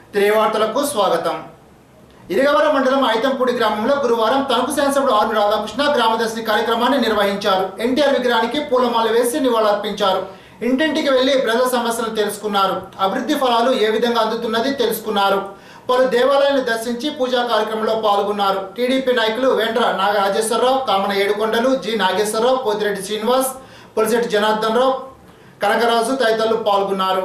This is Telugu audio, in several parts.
త్రివార్తలకు స్వాగతం ఇరగవరం మండలం ఐతంపూడి గ్రామంలో గురువారం తణుకు శాసనసభ్యుడు ఆర్మి రాధాకృష్ణ గ్రామదర్శిని కార్యక్రమాన్ని నిర్వహించారు ఎన్టీఆర్ విగ్రహానికి పూలమాల వేసి నివాళులర్పించారు ఇంటింటికి వెళ్లి ప్రజల సమస్యలు తెలుసుకున్నారు అభివృద్ధి ఫలాలు ఏ విధంగా అందుతున్నది తెలుసుకున్నారు పలు దేవాలయాలను దర్శించి పూజా కార్యక్రమంలో పాల్గొన్నారు టీడీపీ నాయకులు వెండ్ర నాగరాజేశ్వరరావు కామన ఏడుకొండలు జి నాగేశ్వరరావు పోతిరెడ్డి శ్రీనివాస్ పులిశెట్టి జనార్దన్ రావు కనకరాజు తదితరులు పాల్గొన్నారు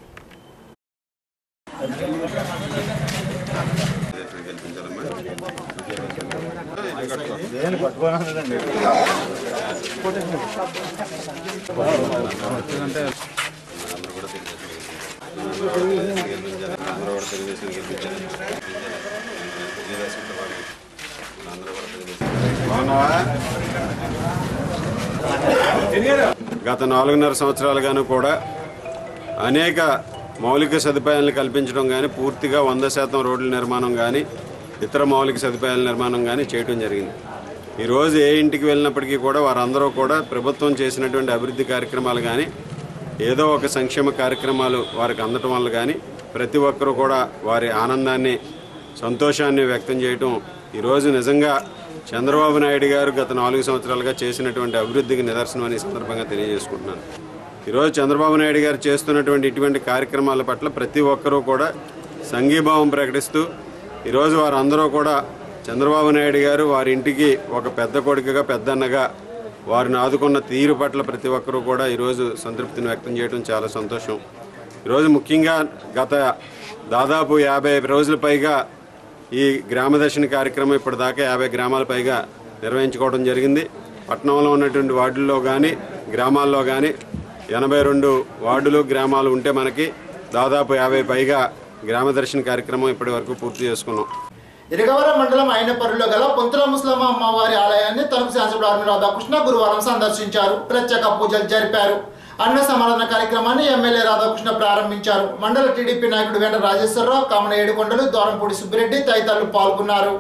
గత నాలుగున్నర సంవత్సరాలుగాను కూడా అనేక మౌలిక సదుపాయాలను కల్పించడం కానీ పూర్తిగా వంద శాతం రోడ్ల నిర్మాణం కానీ ఇతర మౌలిక సదుపాయాల నిర్మాణం కానీ చేయడం జరిగింది ఈరోజు ఏ ఇంటికి వెళ్ళినప్పటికీ కూడా వారందరూ కూడా ప్రభుత్వం చేసినటువంటి అభివృద్ధి కార్యక్రమాలు కానీ ఏదో ఒక సంక్షేమ కార్యక్రమాలు వారికి అందటం వల్ల కానీ ప్రతి ఒక్కరూ కూడా వారి ఆనందాన్ని సంతోషాన్ని వ్యక్తం చేయటం ఈరోజు నిజంగా చంద్రబాబు నాయుడు గారు గత నాలుగు సంవత్సరాలుగా చేసినటువంటి అభివృద్ధికి నిదర్శనం అనే సందర్భంగా తెలియజేసుకుంటున్నాను ఈరోజు చంద్రబాబు నాయుడు గారు చేస్తున్నటువంటి ఇటువంటి కార్యక్రమాల పట్ల ప్రతి ఒక్కరూ కూడా సంఘీభావం ప్రకటిస్తూ ఈరోజు వారందరూ కూడా చంద్రబాబు నాయుడు గారు వారి ఇంటికి ఒక పెద్ద కొడుకుగా పెద్దన్నగా వారిని ఆదుకున్న తీరు పట్ల ప్రతి ఒక్కరూ కూడా ఈరోజు సంతృప్తిని వ్యక్తం చేయడం చాలా సంతోషం ఈరోజు ముఖ్యంగా గత దాదాపు యాభై రోజుల పైగా ఈ గ్రామదర్శిని కార్యక్రమం ఇప్పటిదాకా యాభై గ్రామాల పైగా నిర్వహించుకోవడం జరిగింది పట్టణంలో ఉన్నటువంటి వార్డుల్లో కానీ గ్రామాల్లో కానీ ఎనభై రెండు వార్డులు గ్రామాలు ఉంటే మనకి దాదాపు యాభై పైగా గ్రామదర్శిని కార్యక్రమం ఇప్పటి వరకు పూర్తి చేసుకున్నాం ఇరగవరం మండలం అయినపల్లిలో గల పొంతుల ముస్లమ్మ అమ్మవారి ఆలయాన్ని తణుకు శాసనసభ్యుడు ఆర్మీ రాధాకృష్ణ గురువారం సందర్శించారు ప్రత్యేక పూజలు జరిపారు అన్న సమారాధన కార్యక్రమాన్ని ఎమ్మెల్యే రాధాకృష్ణ ప్రారంభించారు మండల టీడీపీ నాయకుడు వెంట రాజేశ్వరరావు కామన ఏడుకొండలు దూరంపూడి సుబ్బిరెడ్డి తదితరులు పాల్గొన్నారు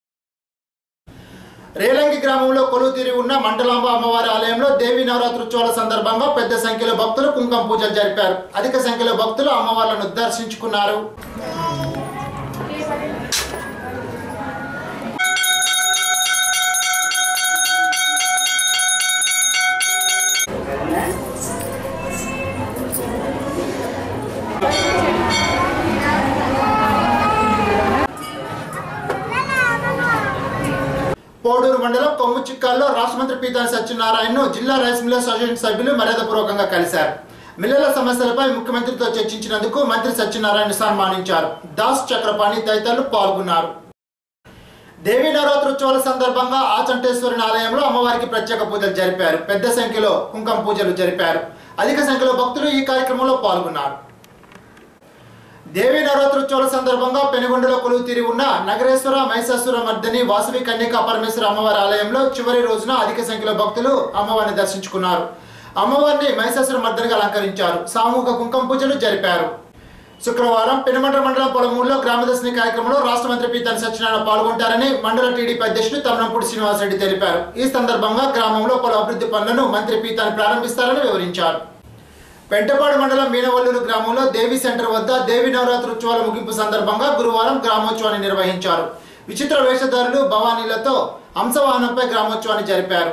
రేలంగి గ్రామంలో కొలువు తీరి ఉన్న మండలాంబ అమ్మవారి ఆలయంలో దేవీ నవరాత్రోత్సవాల సందర్భంగా పెద్ద సంఖ్యలో భక్తులు కుంకుమ పూజలు జరిపారు అధిక సంఖ్యలో భక్తులు అమ్మవార్లను దర్శించుకున్నారు పోడూరు మండలం కొమ్ము చిక్కాల్లో రాష్ట్ర మంత్రి పీతాని సత్యనారాయణను జిల్లా రైస్ మిల్లర్ అసోసియేషన్ సభ్యులు మర్యాదపూర్వకంగా కలిశారు మిల్లల సమస్యలపై ముఖ్యమంత్రితో చర్చించినందుకు మంత్రి సత్యనారాయణ సన్మానించారు దాస్ చక్రపాణి తదితరులు పాల్గొన్నారు దేవీ నవరాత్రోత్సవాల సందర్భంగా ఆచంటేశ్వరుని ఆలయంలో అమ్మవారికి ప్రత్యేక పూజలు జరిపారు పెద్ద సంఖ్యలో కుంకుమ పూజలు జరిపారు అధిక సంఖ్యలో భక్తులు ఈ కార్యక్రమంలో పాల్గొన్నారు దేవీ నవరాత్రోత్సవాల సందర్భంగా పెనుగొండలో కొలువు తీరి ఉన్న నగరేశ్వర మహిషాసుర మర్దని వాసవి కన్యకా పరమేశ్వర అమ్మవారి ఆలయంలో చివరి రోజున అధిక సంఖ్యలో భక్తులు అమ్మవారిని దర్శించుకున్నారు అమ్మవారిని మహిషాసుర మర్దనిగా అలంకరించారు సామూహిక కుంకుమ పూజలు జరిపారు శుక్రవారం పెనుమండ్ర మండలం పొలమూరులో గ్రామదర్శిని కార్యక్రమంలో రాష్ట్ర మంత్రి పీతాని సత్యనారాయణ పాల్గొంటారని మండల టీడీపీ అధ్యక్షుడు తమ్మనంపూడి శ్రీనివాసరెడ్డి తెలిపారు ఈ సందర్భంగా గ్రామంలో పలు అభివృద్ధి పనులను మంత్రి పీతాని ప్రారంభిస్తారని వివరించారు పెంటపాడు మండలం మీనవల్లూరు గ్రామంలో దేవి సెంటర్ వద్ద దేవి నవరాత్రి ఉత్సవాల ముగింపు సందర్భంగా గురువారం గ్రామోత్సవాన్ని నిర్వహించారు విచిత్ర వేషధారులు భవానీలతో హంసవాహనంపై గ్రామోత్సవాన్ని జరిపారు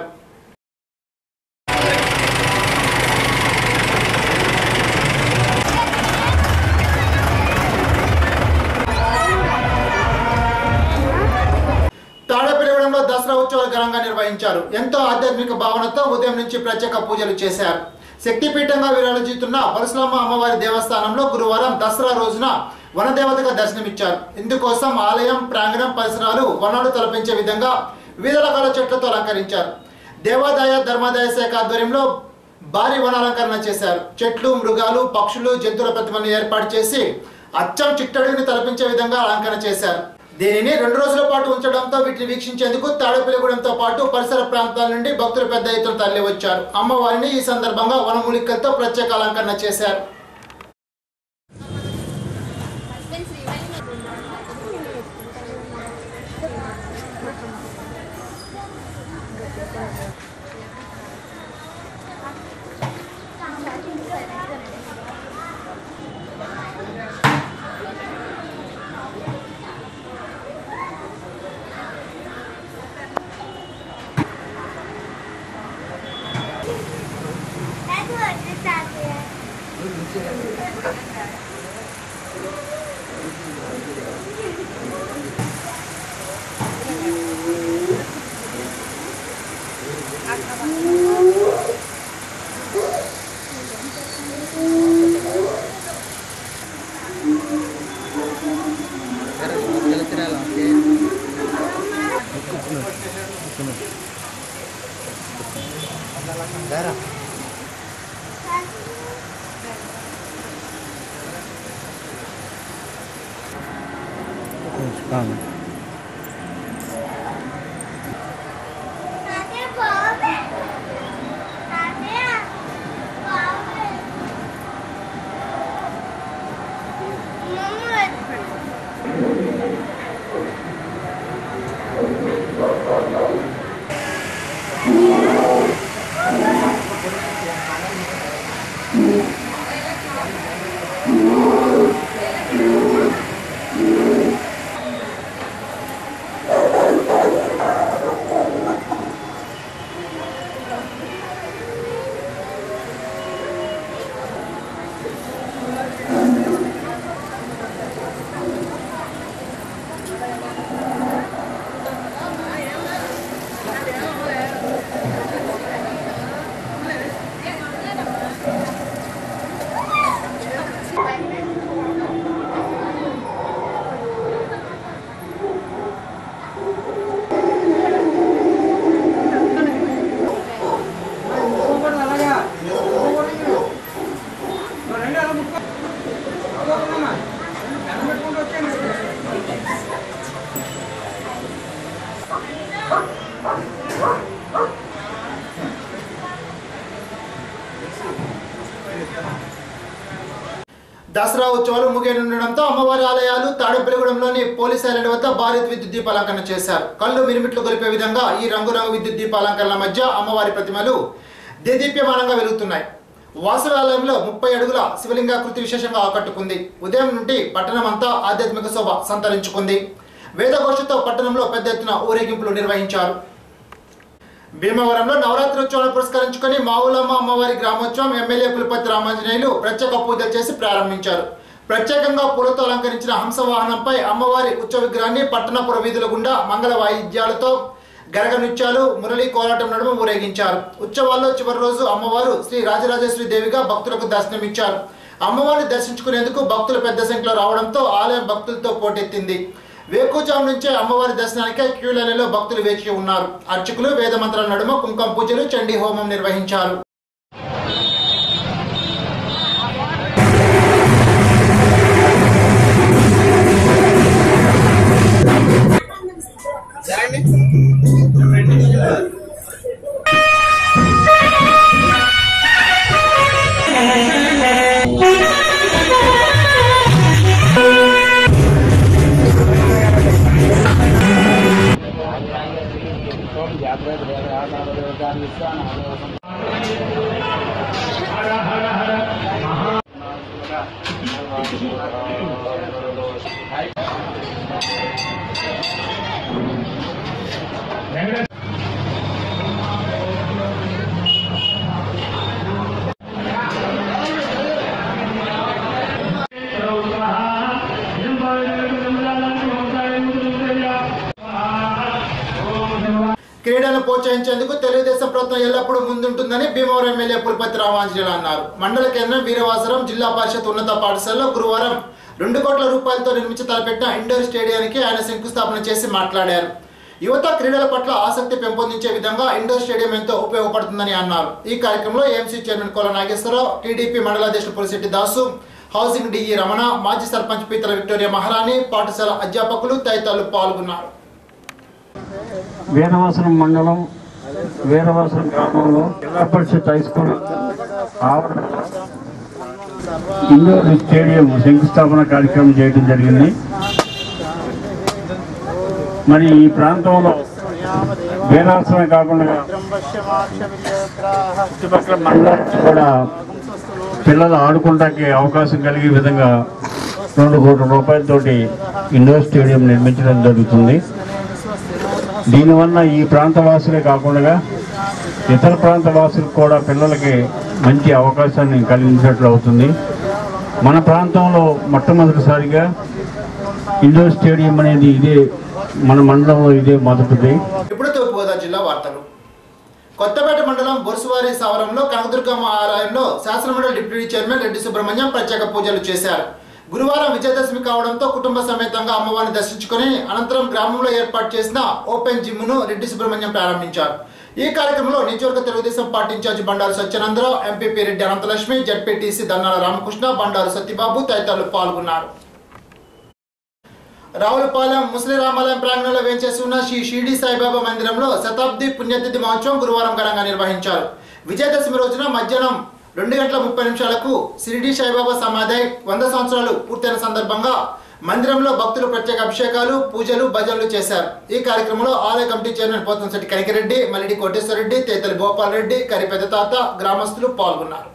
తాడపిలగడంలో దసరా ఉత్సవాలు ఘనంగా నిర్వహించారు ఎంతో ఆధ్యాత్మిక భావనతో ఉదయం నుంచి ప్రత్యేక పూజలు చేశారు శక్తిపీఠంగా విరాజిల్లుతున్న పరశురామ అమ్మవారి దేవస్థానంలో గురువారం దసరా రోజున వనదేవతగా దర్శనమిచ్చారు ఇందుకోసం ఆలయం ప్రాంగణం పరిసరాలు వనాలు తలపించే విధంగా వివిధ రకాల చెట్లతో అలంకరించారు దేవాదాయ ధర్మాదాయ శాఖ ఆధ్వర్యంలో భారీ వనాలంకరణ చేశారు చెట్లు మృగాలు పక్షులు జంతువుల ప్రతిమను ఏర్పాటు చేసి అచ్చం చిట్టడిని తలపించే విధంగా అలంకరణ చేశారు దీనిని రెండు రోజుల పాటు ఉంచడంతో వీటిని వీక్షించేందుకు తాడపిల్లిగూడెంతో పాటు పరిసర ప్రాంతాల నుండి భక్తులు పెద్ద ఎత్తున తరలి వచ్చారు అమ్మవారిని ఈ సందర్భంగా వనమూలికలతో ప్రత్యేక అలంకరణ చేశారు దసరా ఉత్సవాలు ముగియనుండడంతో అమ్మవారి ఆలయాలు తాడేపల్లిగూడెంలోని పోలీస్ ఐలాండ్ వద్ద భారీ విద్యుత్ దీపాలంకరణ చేశారు కళ్ళు మిరిమిట్లు గొలిపే విధంగా ఈ రంగురంగు విద్యుత్ దీపాలంకరణ మధ్య అమ్మవారి ప్రతిమలు దేదీప్యమానంగా వెలుగుతున్నాయి వాసవి ఆలయంలో ముప్పై అడుగుల శివలింగాకృతి విశేషంగా ఆకట్టుకుంది ఉదయం నుండి పట్టణం అంతా ఆధ్యాత్మిక శోభ సంతరించుకుంది వేదఘోషతో పట్టణంలో పెద్ద ఎత్తున ఊరేగింపులు నిర్వహించారు భీమవరంలో నవరాత్రోత్సవాలు పురస్కరించుకొని మావులమ్మ అమ్మవారి గ్రామోత్సవం ఎమ్మెల్యే పులిపతి రామాంజనేయులు ప్రత్యేక పూజలు చేసి ప్రారంభించారు ప్రత్యేకంగా పూలతో అలంకరించిన హంస వాహనంపై అమ్మవారి ఉత్సవ విగ్రహాన్ని పట్టణపుర వీధుల గుండా మంగళ వాయిద్యాలతో గరగ నృత్యాలు మురళీ కోలాటం నడుమ ఊరేగించారు ఉత్సవాల్లో చివరి రోజు అమ్మవారు శ్రీ రాజరాజేశ్వరి దేవిగా భక్తులకు దర్శనమిచ్చారు అమ్మవారిని దర్శించుకునేందుకు భక్తులు పెద్ద సంఖ్యలో రావడంతో ఆలయం భక్తులతో పోటెత్తింది వేకుజాము నుంచే అమ్మవారి దర్శనానికే క్యూ లైన్లో భక్తులు వేచి ఉన్నారు అర్చకులు వేద మంత్రాల నడుమ కుంకుమ పూజలు చండీ హోమం నిర్వహించారు క్రీడలను ప్రోత్సహించేందుకు తెలుగుదేశం ప్రభుత్వం ఎల్లప్పుడూ ముందుంటుందని భీమవరం ఎమ్మెల్యే పులిపతి రామాంజనేయులు అన్నారు మండల కేంద్రం వీరవాసరం జిల్లా పరిషత్ ఉన్నత పాఠశాలలో గురువారం రెండు కోట్ల రూపాయలతో నిర్మించి తలపెట్టిన ఇండోర్ స్టేడియానికి ఆయన శంకుస్థాపన చేసి మాట్లాడారు యువత క్రీడల పట్ల ఆసక్తి పెంపొందించే విధంగా ఇండోర్ స్టేడియం ఎంతో ఉపయోగపడుతుందని అన్నారు ఈ కార్యక్రమంలో AMC chairman Kola Nageswararao TDP మండలాధ్యక్షుడు పులిశెట్టి దాసు హౌసింగ్ డిఈ రమణ మాజీ సర్పంచ్ పీతల విక్టోరియా మహారాణి పాఠశాల అధ్యాపకులు తదితరులు పాల్గొన్నారు వీరవాసరం మండలం వీరవాసరం గ్రామంలో జిల్లా పరిషత్ హై స్కూల్ ఆవరణలో ఇండోర్ స్టేడియం శంకుస్థాపన కార్యక్రమం చేయడం జరిగింది మరి ఈ ప్రాంతంలో వీరాసనమే కాకుండా చుట్టుపక్కల మండలం నుంచి కూడా పిల్లలు ఆడుకోవడానికి అవకాశం కలిగే విధంగా రెండు కోట్ల రూపాయలతోటి ఇండోర్ స్టేడియం నిర్మించడం జరుగుతుంది దీనివల్ల ఈ ప్రాంత వాసులే కాకుండా ఇతర ప్రాంత వాసులకు కూడా పిల్లలకి మంచి అవకాశాన్ని కలిగించినట్లు అవుతుంది మన ప్రాంతంలో మొట్టమొదటిసారిగా ఇండోర్ స్టేడియం అనేది ఇదే మన మండలంలో ఇదే మొదటిది ఇప్పుడు తూర్పుగోదావరి జిల్లా వార్తలు కొత్తపేట మండలం బొరుసువారి సావరంలో కనకదుర్గమ్మ ఆలయంలో శాసనమండలి డిప్యూటీ చైర్మన్ రెడ్డి సుబ్రహ్మణ్యం ప్రత్యేక పూజలు చేశారు గురువారం విజయదశమి కావడంతో కుటుంబ సమేతంగా అమ్మవారిని దర్శించుకొని అనంతరం గ్రామంలో ఏర్పాటు చేసిన ఓపెన్ జిమ్ ను రెడ్డి సుబ్రహ్మణ్యం ప్రారంభించారు ఈ కార్యక్రమంలో నియోజకవర్గ Telugu Desam party incharge Bandaru Satyanandarao MPP Reddy Ananthalakshmi ZPTC Dannala Ramakrishna Bandaru Satyababu తదితరులు పాల్గొన్నారు రావులపాలెం ముసలి రామాలయం ప్రాంగణంలో వేంచేసి ఉన్న శ్రీ షిరిడి సాయిబాబా మందిరంలో శతాబ్ది పుణ్యతిథి మహోత్సవం గురువారం ఘనంగా నిర్వహించారు విజయదశమి రోజున మధ్యాహ్నం రెండు గంటల ముప్పై నిమిషాలకు షిరిడి సాయిబాబా సమాధి వంద సంవత్సరాలు పూర్తయిన సందర్భంగా మందిరంలో భక్తులు ప్రత్యేక అభిషేకాలు పూజలు భజనలు చేశారు ఈ కార్యక్రమంలో ఆలయ కమిటీ చైర్మన్ పోతంశెట్టి కనికిరెడ్డి మల్లిడి కోటేశ్వరరెడ్డి తేతలి గోపాల్ రెడ్డి కరి పెద్ద తాత గ్రామస్తులు పాల్గొన్నారు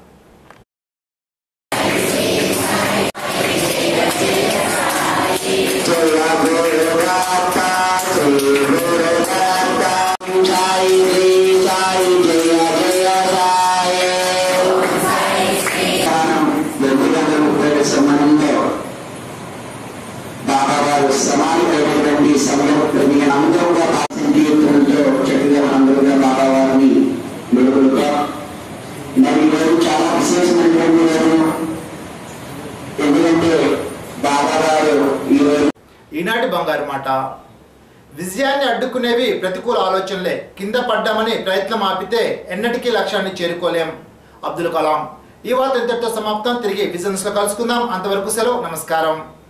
సంబంధంలో బాబావారు సమానమైనటువంటి సమయంలో నేను అందరూగా సంకీర్తనతో చక్కగా అందరూగా బాబావారిని మెరుగులుగా మరి ఈరోజు చాలా విశేషమైనటువంటి రోజు ఎందుకంటే బాబావారు ఈరోజు ఈనాటి బంగారు మాట విజయాన్ని అడ్డుకునేవి ప్రతికూల ఆలోచనలే కింద పడ్డామని ప్రయత్నం ఆపితే ఎన్నటికీ లక్ష్యాన్ని చేరుకోలేం అబ్దుల్ కలాం ఈ వార్త ఇంతటితో సమాప్తం తిరిగి విజన్స్ లో కలుసుకుందాం అంతవరకు సెలవు నమస్కారం